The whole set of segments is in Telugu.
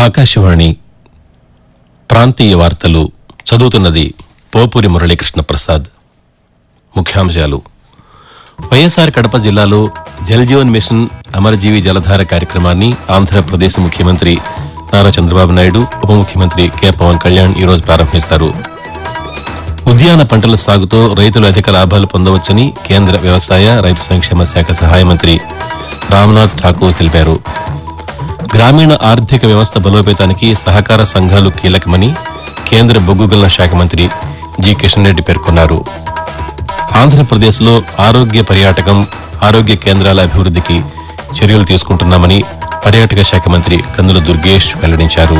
ఆకాశవాణి ప్రాంతీయ వార్తలు చదువుతున్నది పోపూరి మురళీకృష్ణ ప్రసాద్ ముఖ్యాంశాలు వైఎస్ఆర్ కడప జిల్లాలో జలజీవన్ మిషన్ అమరజీవి జలధార కార్యక్రమాన్ని ఆంధ్రప్రదేశ్ ముఖ్యమంత్రి నారా చంద్రబాబు నాయుడు ఉప ముఖ్యమంత్రి కె పవన్ కళ్యాణ్ ఈరోజు ప్రారంభిస్తారు ఉద్యాన పంటల సాగుతో రైతులు అధిక లాభాలు పొందవచ్చని కేంద్ర వ్యవసాయ రైతు సంక్షేమ శాఖ సహాయ మంత్రి రామ్నాథ్ ఠాకూర్ తెలిపారు గ్రామీణ ఆర్థిక వ్యవస్థ బలోపేతానికి సహకార సంఘాలు కీలకమని కేంద్ర బొగ్గు గనుల శాఖ మంత్రి జి కిషన్ రెడ్డి పేర్కొన్నారు ఆంధ్రప్రదేశ్లో ఆరోగ్య పర్యాటకం ఆరోగ్య కేంద్రాల అభివృద్ధికి చర్యలు తీసుకుంటున్నామని పర్యాటక శాఖ మంత్రి కందుల దుర్గేష్ వెల్లడించారు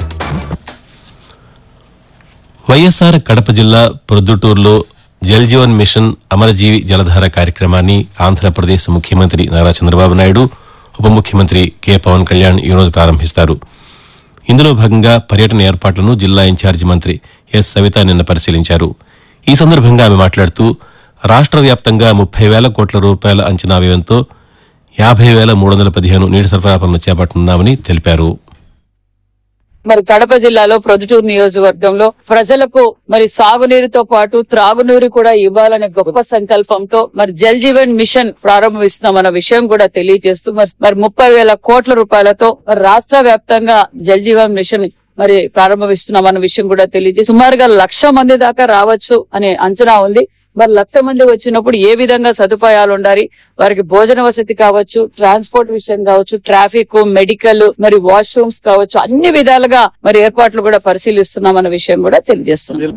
వైఎస్ఆర్ కడప జిల్లా ప్రొద్దుటూరులో జలజీవన్ మిషన్ అమరజీవి జలధార కార్యక్రమాన్ని ఆంధ్రప్రదేశ్ ముఖ్యమంత్రి నారా చంద్రబాబు నాయుడు ఉప ముఖ్యమంత్రి కె పవన్ కళ్యాణ్ ఈరోజు ప్రారంభిస్తారు ఇందులో భాగంగా పర్యటన ఏర్పాట్లను జిల్లా ఇన్ఛార్జి మంత్రి ఎస్ సవిత నిన్న పరిశీలించారు ఈ సందర్భంగా ఆమె మాట్లాడుతూ రాష్ట్ర వ్యాప్తంగా ముప్పై వేల కోట్ల రూపాయల అంచనా వ్యయంతో యాభై వేల మూడు వందల పదిహేను నీటి సరఫరా పనులు చేపట్టనున్నామని తెలిపారు మరి కడప జిల్లాలో ప్రొద్దుటూరు నియోజకవర్గంలో ప్రజలకు మరి సాగునీరుతో పాటు త్రాగునీరు కూడా ఇవ్వాలనే గొప్ప సంకల్పంతో మరి జల్ జీవన్ మిషన్ ప్రారంభిస్తున్నామన్న విషయం కూడా తెలియజేస్తూ మరి మరి ముప్పై వేల కోట్ల రూపాయలతో మరి రాష్ట్ర వ్యాప్తంగా జల్ జీవన్ మిషన్ మరి ప్రారంభిస్తున్నామన్న విషయం కూడా తెలియజేసి సుమారుగా లక్ష మంది దాకా రావచ్చు అనే అంచనా ఉంది మరి లక్ష మంది వచ్చినప్పుడు ఏ విధంగా సదుపాయాలు ఉండాలి వారికి భోజన వసతి కావచ్చు ట్రాన్స్పోర్ట్ విషయం కావచ్చు ట్రాఫిక్ మెడికల్ మరి వాష్రూమ్స్ కావచ్చు అన్ని విధాలుగా మరి ఏర్పాట్లు కూడా పరిశీలిస్తున్నామన్న విషయం కూడా తెలియజేస్తుంది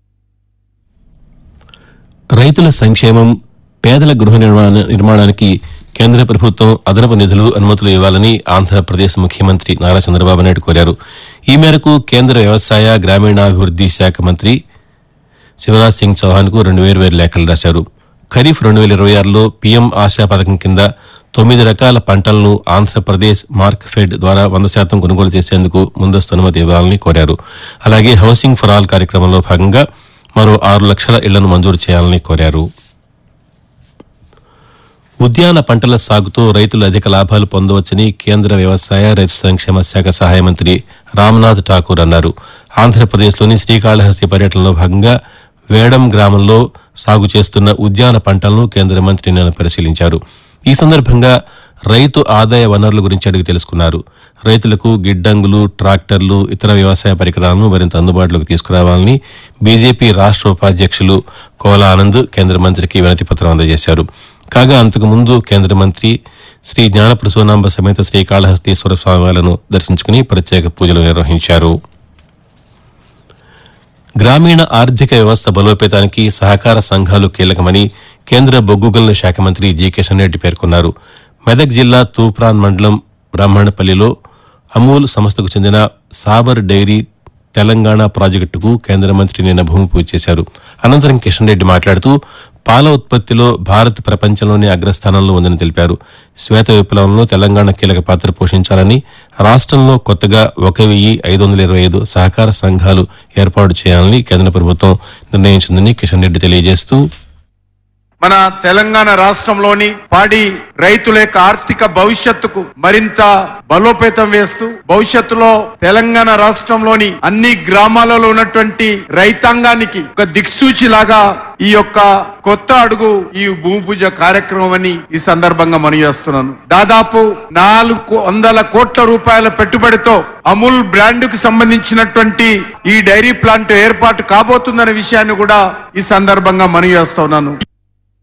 రైతుల సంక్షేమం పేదల గృహ నిర్మాణ నిర్మాణానికి కేంద్ర ప్రభుత్వం అదనపు నిధులు అనుమతులు ఇవ్వాలని ఆంధ్రప్రదేశ్ ముఖ్యమంత్రి నారా చంద్రబాబు నాయుడు కోరారు ఈ మేరకు కేంద్ర వ్యవసాయ గ్రామీణాభివృద్ది శాఖ మంత్రి శివరాజ్ సింగ్ చౌహాన్ కు రెండు వేరు వేరు లేఖలు రాశారు ఖరీఫ్ రెండు వేల ఇరవై ఆరులో పీఎం ఆశా పథకం కింద తొమ్మిది రకాల పంటలను ఆంధ్రప్రదేశ్ మార్క్ ఫెడ్ ద్వారా వంద శాతం కొనుగోలు చేసేందుకు ముందస్తు అనుమతి ఇవ్వాలని కోరారు అలాగే హౌసింగ్ ఫర్ ఆల్ కార్యక్రమంలో భాగంగా మరో ఆరు లక్షల ఇళ్లను మంజూరు చేయాలని కోరారు ఉద్యాన పంటల సాగుతో రైతులు అధిక లాభాలు పొందవచ్చని కేంద్ర వ్యవసాయ రైతు సంక్షేమ శాఖ సహాయ మంత్రి రామ్నాథ్ ఠాకూర్ అన్నారు ఆంధ్రప్రదేశ్లోని శ్రీకాళహస్తి పర్యటనలో భాగంగా వేడం గ్రామంలో సాగు చేస్తున్న ఉద్యాన పంటలను కేంద్ర మంత్రి నిన్న పరిశీలించారు ఈ సందర్భంగా రైతు ఆదాయ వనరుల గురించి అడిగి తెలుసుకున్నారు రైతులకు గిడ్డంగులు ట్రాక్టర్లు ఇతర వ్యవసాయ పరికరాలను మరింత అందుబాటులోకి తీసుకురావాలని బీజేపీ రాష్ట్ర ఉపాధ్యక్షులు కోలా ఆనంద్ కేంద్ర మంత్రికి వినతి పత్రం అందజేశారు కాగా అంతకుముందు కేంద్ర మంత్రి శ్రీ జ్ఞాన ప్రసూనాంబ సమేత శ్రీకాళహస్తీశ్వర స్వామివార్లను దర్శించుకుని ప్రత్యేక పూజలు నిర్వహించారు గ్రామీణ ఆర్థిక వ్యవస్థ బలోపేతానికి సహకార సంఘాలు కీలకమని కేంద్ర బొగ్గు గనుల శాఖ మంత్రి జి కిషన్ రెడ్డి పేర్కొన్నారు మెదక్ జిల్లా తూప్రాన్ మండలం బ్రాహ్మణపల్లిలో అమూల్ సంస్థకు చెందిన సాబర్ డైరీ తెలంగాణ ప్రాజెక్టుకు కేంద్ర మంత్రి నిన్న భూమి పూజ చేశారు అనంతరం కిషన్ రెడ్డి మాట్లాడుతూ పాల ఉత్పత్తిలో భారత్ ప్రపంచంలోనే అగ్రస్థానంలో ఉందని తెలిపారు శ్వేత విప్లవంలో తెలంగాణ కీలక పాత్ర పోషించాలని రాష్ట్రంలో కొత్తగా ఒక వెయ్యి ఐదు వందల ఇరవై ఐదు సహకార సంఘాలు ఏర్పాటు చేయాలని కేంద్ర ప్రభుత్వం నిర్ణయించిందని కిషన్ రెడ్డి తెలియజేస్తూ మన తెలంగాణ రాష్ట్రంలోని పాడి రైతుల యొక్క ఆర్థిక భవిష్యత్తుకు మరింత బలోపేతం వేస్తూ భవిష్యత్తులో తెలంగాణ రాష్ట్రంలోని అన్ని గ్రామాలలో ఉన్నటువంటి రైతాంగానికి ఒక దిక్సూచి లాగా ఈ యొక్క కొత్త అడుగు ఈ భూమి పూజ కార్యక్రమం అని ఈ సందర్భంగా మనం చేస్తున్నాను దాదాపు నాలుగు వందల కోట్ల రూపాయల పెట్టుబడితో అమూల్ బ్రాండ్ కు సంబంధించినటువంటి ఈ డైరీ ప్లాంట్ ఏర్పాటు కాబోతుందనే విషయాన్ని కూడా ఈ సందర్భంగా మనం చేస్తున్నాను